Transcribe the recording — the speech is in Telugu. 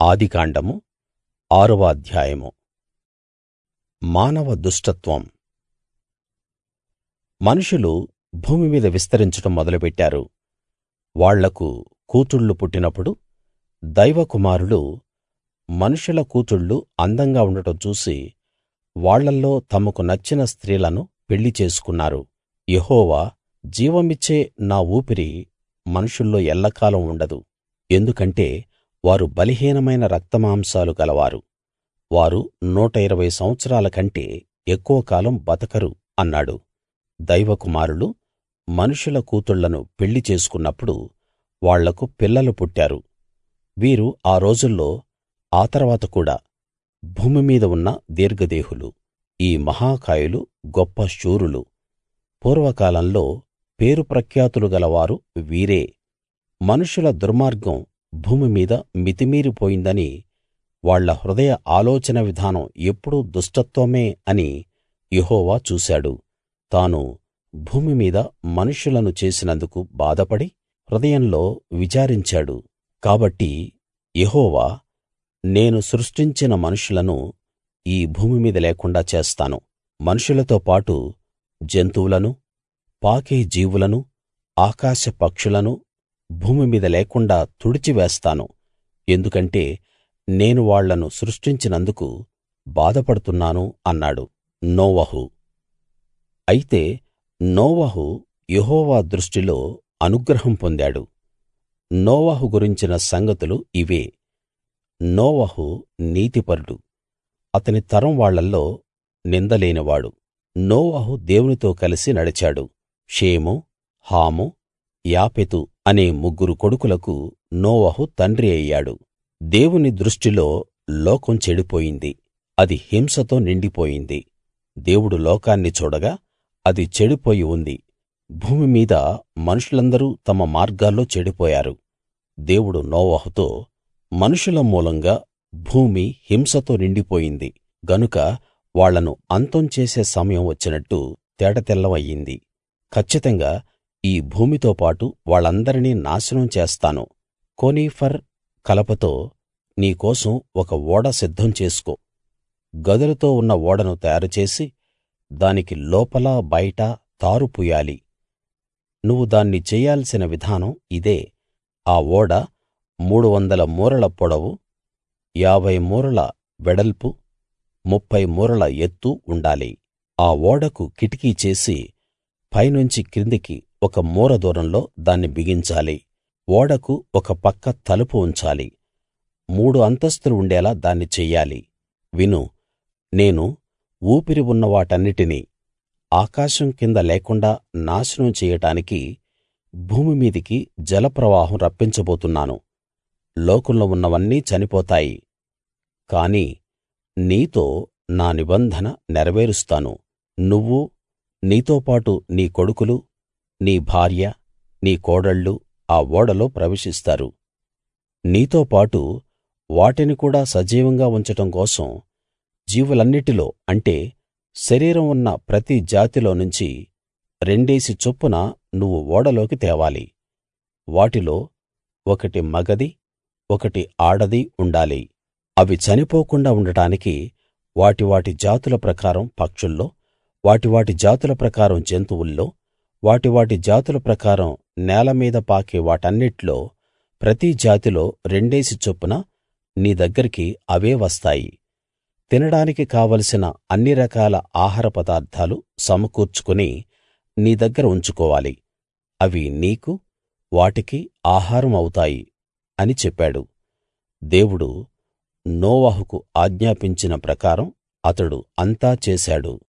ఆదికాండము ఆరవ అధ్యాయము మానవ దుష్టత్వం మనుషులు భూమి మీద విస్తరించడం మొదలుపెట్టారు వాళ్లకు కూతుళ్ళు పుట్టినప్పుడు దైవ కుమారులు మనుషుల కూతుళ్ళు అందంగా ఉండడం చూసి వాళ్ళల్లో తమకు నచ్చిన స్త్రీలను పెళ్లి చేసుకున్నారు యెహోవా జీవమిచ్చే నా ఊపిరి మనుషుల్లో ఎల్లకాలం ఉండదు ఎందుకంటే వారు బలహీనమైన రక్తమాంసాలు గలవారు వారు నూట ఇరవై సంవత్సరాల కంటే ఎక్కువ కాలం బతకరు అన్నాడు దైవ కుమారులు మనుషుల కూతుళ్ళను పెళ్లి చేసుకున్నప్పుడు వాళ్లకు పిల్లలు పుట్టారు వీరు ఆ రోజుల్లో ఆ తరువాత కూడా భూమి మీద ఉన్న దీర్ఘదేహులు ఈ మహాకాయులు గొప్ప శూరులు పూర్వకాలంలో పేరు ప్రఖ్యాతులు గలవారు వీరే మనుషుల దుర్మార్గం భూమి మీద మితిమీరిపోయిందని వాళ్ళ హృదయ ఆలోచన విధానం ఎప్పుడూ దుష్టత్వమే అని యెహోవా చూశాడు తాను భూమి మీద మనుష్యులను చేసినందుకు బాధపడి హృదయంలో విచారించాడు కాబట్టి యెహోవా నేను సృష్టించిన మనుషులను ఈ భూమి మీద లేకుండా చేస్తాను మనుషులతో పాటు జంతువులనూ పాకే జీవులనూ ఆకాశ పక్షులనూ భూమి మీద లేకుండా తుడిచివేస్తాను ఎందుకంటే నేను వాళ్ళను సృష్టించినందుకు బాధపడుతున్నాను అన్నాడు నోవహు అయితే నోవహు యెహోవా దృష్టిలో అనుగ్రహం పొందాడు నోవహు గురించిన సంగతులు ఇవే నోవహు నీతిపరుడు అతని తరం వాళ్ళల్లో నింద లేనివాడు నోవహు దేవునితో కలిసి నడిచాడు షేము హాము యాపెతు అనే ముగ్గురు కొడుకులకు నోవహు తండ్రి అయ్యాడు దేవుని దృష్టిలో లోకం చెడిపోయింది అది హింసతో నిండిపోయింది దేవుడు లోకాన్ని చూడగా అది చెడిపోయి ఉంది భూమి మీద మనుషులందరూ తమ మార్గాల్లో చెడిపోయారు దేవుడు నోవహుతో మనుషుల మూలంగా భూమి హింసతో నిండిపోయింది గనుక వాళ్ళను అంతం చేసే సమయం వచ్చినట్టు తేటతెల్లం అయ్యింది కచ్చితంగా ఈ భూమితో పాటు వాళ్ళందరినీ నాశనం చేస్తాను కోనిఫర్ కలపతో నీ కోసం ఒక ఓడ సిద్ధం చేసుకో గదులతో ఉన్న ఓడను తయారుచేసి దానికి లోపలా బయటా తారు పూయాలి నువ్వు దాన్ని చెయ్యాల్సిన విధానం ఇదే ఆ ఓడ మూడు వందల మూరల పొడవు యాభై మూరల వెడల్పు ముప్ఫై మూరల ఎత్తు ఉండాలి ఆ ఓడకు కిటికీ చేసి పైనుంచి క్రిందికి ఒక మూర దూరంలో దాన్ని బిగించాలి ఓడకు ఒక పక్క తలుపు ఉంచాలి మూడు అంతస్తులు ఉండేలా దాన్ని చెయ్యాలి విను నేను ఊపిరి ఉన్న వాటన్నిటినీ ఆకాశం కింద లేకుండా నాశనం చెయ్యడానికి భూమి మీదికి జలప్రవాహం రప్పించబోతున్నాను లోకంలో ఉన్నవన్నీ చనిపోతాయి కాని నీతో నా నిబంధన నెరవేరుస్తాను నువ్వూ నీతోపాటు నీ కొడుకులు నీ భార్య నీ కోడళ్ళు ఆ ఓడలో ప్రవేశిస్తారు నీతో పాటు వాటిని కూడా సజీవంగా ఉంచడం కోసం జీవులన్నిటిలో అంటే శరీరం ఉన్న ప్రతి జాతిలో నుంచి రెండేసి చొప్పున నువ్వు ఓడలోకి తేవాలి వాటిలో ఒకటి మగది ఒకటి ఆడది ఉండాలి అవి చనిపోకుండా ఉండటానికి వాటి వాటి జాతుల ప్రకారం పక్షుల్లో వాటి వాటి జాతుల ప్రకారం జంతువుల్లో వాటి వాటి జాతుల ప్రకారం నేల మీద పాకే వాటన్నిట్లో ప్రతి జాతిలో రెండేసి చొప్పున నీ దగ్గరికి అవే వస్తాయి తినడానికి కావలసిన అన్ని రకాల ఆహార పదార్థాలు సమకూర్చుకుని నీ దగ్గర ఉంచుకోవాలి అవి నీకు వాటికి ఆహారం అవుతాయి అని చెప్పాడు దేవుడు నోవహుకు ఆజ్ఞాపించిన ప్రకారం అతడు అంతా చేశాడు